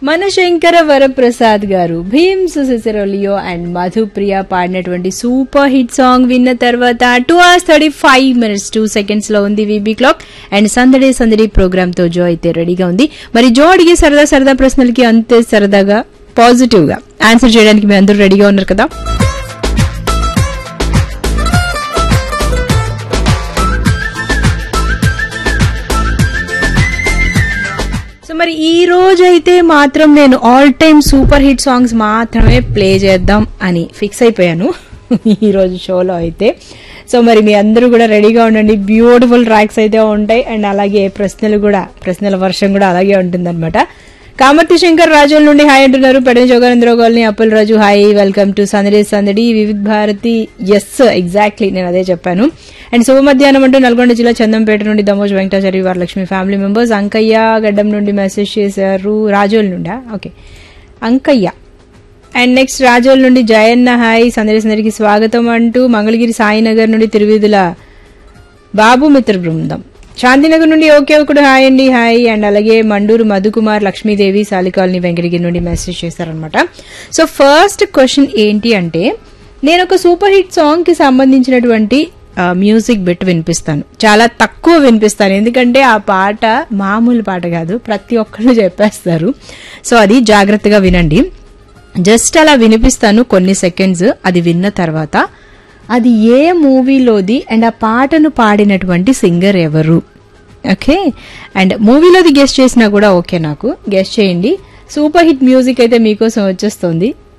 మన శంకర వరప్రసాద్ గారు భీమ్స్ సిసరోలియో అండ్ మధుప్రియ పాడినటువంటి సూపర్ హిట్ సాంగ్ విన్న తర్వాత two hours thirty five minutes two seconds లో ఉంది వీబీ క్లాక్ అండ్ సందడి సందడి ప్రోగ్రామ్ తో జో అయితే రెడీగా ఉంది మరి జో అడిగే సరదా సరదా ప్రశ్నలకి అంతే సరదాగా పాజిటివ్ గా ఆన్సర్ చేయడానికి మీరు అందరూ రెడీగా ఉన్నారు కదా సో మరి ఈ రోజు అయితే మాత్రం నేను all time super hit songs మాత్రమే ప్లే చేద్దాం అని ఫిక్స్ అయిపోయాను ఈ రోజు షోలో అయితే సో మరి మీ అందరూ కూడా రెడీగా ఉండండి బ్యూటిఫుల్ ట్రాక్స్ అయితే ఉంటాయి అండ్ అలాగే ప్రశ్నలు కూడా ప్రశ్నల వర్షం కూడా అలాగే ఉంటుందన్నమాట కామర్తి శంకర్ రాజుల నుండి హాయ్ అంటున్నారు పెడన జోగానందరావు కాలనీ అప్పుల్ రాజు హాయ్ వెల్కమ్ టు సందడి సందడి వివిధ్ భారతి ఎస్ ఎగ్జాక్ట్లీ నేను అదే చెప్పాను అండ్ శుభ మధ్యాహ్నం అంటూ నల్గొండ జిల్లా చందంపేట నుండి దమోజ్ వెంకటాచారి వరలక్ష్మి ఫ్యామిలీ మెంబర్స్ అంకయ్య గడ్డం నుండి మెసేజ్ చేశారు రాజోల్ నుండా okay Ankaiah and next Razole నుండి జయన్న హాయ్ సందడి సందడికి స్వాగతం అంటూ మంగళగిరి సాయినగర్ నుండి తిరువిధుల బాబు మిత్ర బృందం శాంతినగర్ నుండి ఓకే ఒకడు హాయ్ అండి హాయ్ అండ్ అలాగే మండూరు మధుకుమార్ లక్ష్మీదేవి సాలికాలనీ వెంకటగిరి నుండి మెసేజ్ చేశారనమాట సో ఫస్ట్ క్వశ్చన్ ఏంటి అంటే నేను ఒక సూపర్ హిట్ సాంగ్ కి సంబంధించినటువంటి ఆ, మ్యూజిక్ బిట్ వినిపిస్తాను చాలా తక్కువ వినిపిస్తాను ఎందుకంటే ఆ పాట మామూలు పాట కాదు ప్రతి ఒక్కళ్ళు చెప్పేస్తారు సో అది జాగ్రత్తగా వినండి జస్ట్ అలా వినిపిస్తాను కొన్ని సెకండ్స్ అది విన్న తర్వాత అది ఏ మూవీలోది అండ్ ఆ పాటను పాడినటువంటి సింగర్ ఎవరు ఓకే అండ్ మూవీలోది గెస్ట్ చేసినా కూడా ఓకే నాకు గెస్ట్ చేయండి సూపర్ హిట్ మ్యూజిక్ అయితే మీకోసం వచ్చేస్తుంది